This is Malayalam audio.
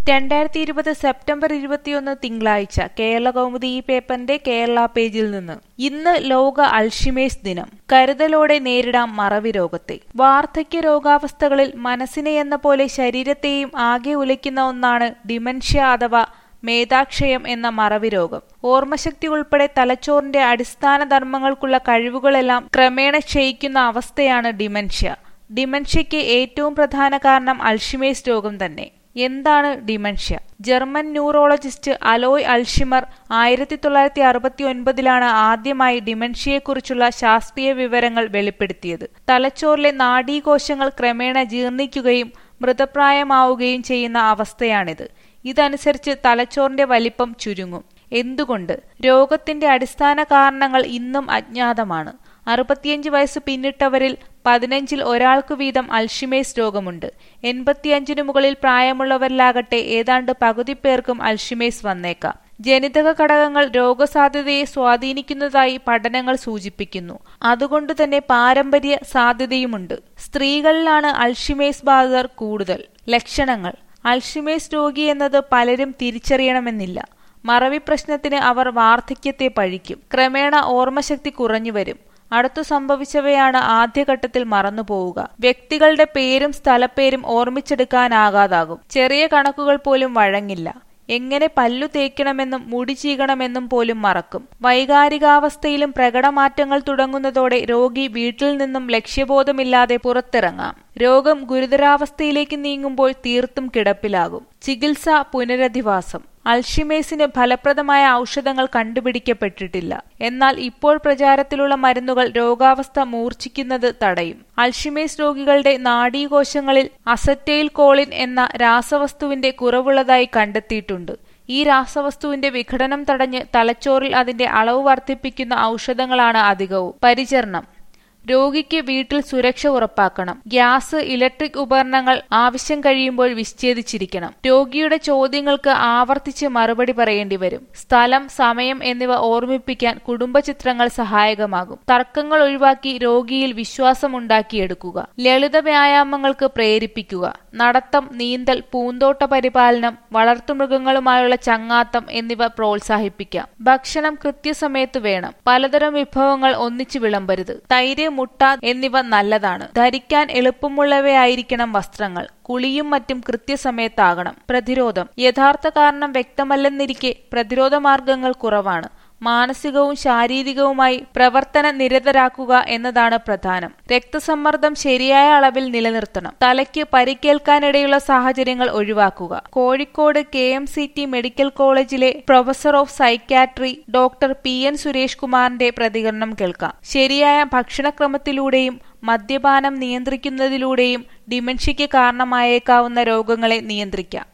രണ്ടായിരത്തി ഇരുപത് സെപ്റ്റംബർ ഇരുപത്തിയൊന്ന് തിങ്കളാഴ്ച കേരള കൗമുദി ഈ പേപ്പറിന്റെ കേരള പേജിൽ നിന്ന് ഇന്ന് ലോക അൾഷിമേഴ്സ് ദിനം കരുതലോടെ നേരിടാം മറവി രോഗത്തെ വാർദ്ധക്യ രോഗാവസ്ഥകളിൽ മനസ്സിനെ എന്ന പോലെ ശരീരത്തെയും ആകെ ഉലയ്ക്കുന്ന ഒന്നാണ് ഡിമെൻഷ്യ അഥവാ മേധാക്ഷയം എന്ന മറവി രോഗം ഓർമ്മശക്തി ഉൾപ്പെടെ തലച്ചോറിന്റെ അടിസ്ഥാന ധർമ്മങ്ങൾക്കുള്ള കഴിവുകളെല്ലാം ക്രമേണ ക്ഷയിക്കുന്ന അവസ്ഥയാണ് ഡിമെൻഷ്യ ഡിമെൻഷ്യയ്ക്ക് ഏറ്റവും പ്രധാന കാരണം അൾഷിമേഴ്സ് രോഗം തന്നെ എന്താണ് dementia German neurologist Alois Alzheimer ആയിരത്തി തൊള്ളായിരത്തി അറുപത്തി ഒൻപതിലാണ് ആദ്യമായി ഡിമെൻഷ്യയെക്കുറിച്ചുള്ള ശാസ്ത്രീയ വിവരങ്ങൾ വെളിപ്പെടുത്തിയത് തലച്ചോറിലെ നാഡീകോശങ്ങൾ ക്രമേണ ജീർണിക്കുകയും മൃതപ്രായമാവുകയും ചെയ്യുന്ന അവസ്ഥയാണിത് ഇതനുസരിച്ച് തലച്ചോറിന്റെ വലിപ്പം ചുരുങ്ങും എന്തുകൊണ്ട് രോഗത്തിന്റെ അടിസ്ഥാന കാരണങ്ങൾ ഇന്നും അജ്ഞാതമാണ് അറുപത്തിയഞ്ച് വയസ്സ് പിന്നിട്ടവരിൽ പതിനഞ്ചിൽ ഒരാൾക്ക് വീതം അൾഷിമേഴ്സ് രോഗമുണ്ട് എൺപത്തിയഞ്ചിനു മുകളിൽ പ്രായമുള്ളവരിലാകട്ടെ ഏതാണ്ട് പകുതി പേർക്കും അൾഷിമേഴ്സ് വന്നേക്കാം ജനിതക ഘടകങ്ങൾ രോഗസാധ്യതയെ സ്വാധീനിക്കുന്നതായി പഠനങ്ങൾ സൂചിപ്പിക്കുന്നു അതുകൊണ്ട് തന്നെ പാരമ്പര്യ സാധ്യതയുമുണ്ട് സ്ത്രീകളിലാണ് അൾഷിമേഴ്സ് ബാധിതർ കൂടുതൽ ലക്ഷണങ്ങൾ അൾഷിമേഴ്സ് രോഗി എന്നത് പലരും തിരിച്ചറിയണമെന്നില്ല മറവി പ്രശ്നത്തിന് അവർ വാർദ്ധക്യത്തെ പഴിക്കും ക്രമേണ ഓർമ്മശക്തി കുറഞ്ഞു വരും അടുത്തു സംഭവിച്ചവയാണ് ആദ്യഘട്ടത്തിൽ മറന്നുപോവുക വ്യക്തികളുടെ പേരും സ്ഥലപ്പേരും ഓർമ്മിച്ചെടുക്കാനാകാതാകും ചെറിയ കണക്കുകൾ പോലും വഴങ്ങില്ല എങ്ങനെ പല്ലു തേക്കണമെന്നും മുടി ചീകണമെന്നും പോലും മറക്കും വൈകാരികാവസ്ഥയിലും പ്രകടമാറ്റങ്ങൾ തുടങ്ങുന്നതോടെ രോഗി വീട്ടിൽ നിന്നും ലക്ഷ്യബോധമില്ലാതെ പുറത്തിറങ്ങാം രോഗം ഗുരുതരാവസ്ഥയിലേക്ക് നീങ്ങുമ്പോൾ തീർത്തും കിടപ്പിലാകും ചികിത്സ പുനരധിവാസം അൾഷിമേഴ്സിന് ഫലപ്രദമായ ഔഷധങ്ങൾ കണ്ടുപിടിക്കപ്പെട്ടിട്ടില്ല എന്നാൽ ഇപ്പോൾ പ്രചാരത്തിലുള്ള മരുന്നുകൾ രോഗാവസ്ഥ മൂർച്ഛിക്കുന്നത് തടയും അൾഷിമേഴ്സ് രോഗികളുടെ നാഡീകോശങ്ങളിൽ അസറ്റൈൽ കോളിൻ എന്ന രാസവസ്തുവിന്റെ കുറവുള്ളതായി കണ്ടെത്തിയിട്ടുണ്ട് ഈ രാസവസ്തുവിന്റെ വിഘടനം തടഞ്ഞ് തലച്ചോറിൽ അതിന്റെ അളവ് വർദ്ധിപ്പിക്കുന്ന ഔഷധങ്ങളാണ് അധികവും പരിചരണം രോഗിക്ക് വീട്ടിൽ സുരക്ഷ ഉറപ്പാക്കണം ഗ്യാസ് ഇലക്ട്രിക് ഉപകരണങ്ങൾ ആവശ്യം കഴിയുമ്പോൾ വിച്ഛേദിച്ചിരിക്കണം രോഗിയുടെ ചോദ്യങ്ങൾക്ക് ആവർത്തിച്ച് മറുപടി പറയേണ്ടി വരും സ്ഥലം സമയം എന്നിവ ഓർമ്മിപ്പിക്കാൻ കുടുംബചിത്രങ്ങൾ സഹായകമാകും തർക്കങ്ങൾ ഒഴിവാക്കി രോഗിയിൽ വിശ്വാസം ഉണ്ടാക്കിയെടുക്കുക ലളിത വ്യായാമങ്ങൾക്ക് പ്രേരിപ്പിക്കുക നടത്തം നീന്തൽ പൂന്തോട്ട പരിപാലനം വളർത്തുമൃഗങ്ങളുമായുള്ള ചങ്ങാത്തം എന്നിവ പ്രോത്സാഹിപ്പിക്കാം ഭക്ഷണം കൃത്യസമയത്ത് വേണം പലതരം വിഭവങ്ങൾ ഒന്നിച്ചു വിളമ്പരുത് തൈര് മുട്ട എന്നിവ നല്ലതാണ് ധരിക്കാൻ എളുപ്പമുള്ളവയായിരിക്കണം വസ്ത്രങ്ങൾ കുളിയും മറ്റും കൃത്യസമയത്താകണം പ്രതിരോധം യഥാർത്ഥ കാരണം വ്യക്തമല്ലെന്നിരിക്കെ പ്രതിരോധ മാർഗങ്ങൾ കുറവാണ് മാനസികവും ശാരീരികവുമായി പ്രവർത്തന നിരതരാക്കുക എന്നതാണ് പ്രധാനം രക്തസമ്മർദ്ദം ശരിയായ അളവിൽ നിലനിർത്തണം തലയ്ക്ക് പരിക്കേൽക്കാനിടയുള്ള സാഹചര്യങ്ങൾ ഒഴിവാക്കുക Kozhikode K M C T medical കോളേജിലെ professor of psychiatry doctor P N Suresh കുമാറിന്റെ പ്രതികരണം കേൾക്കാം ശരിയായ ഭക്ഷണക്രമത്തിലൂടെയും മദ്യപാനം നിയന്ത്രിക്കുന്നതിലൂടെയും ഡിമെൻഷ്യയ്ക്ക് കാരണമായേക്കാവുന്ന രോഗങ്ങളെ നിയന്ത്രിക്കാം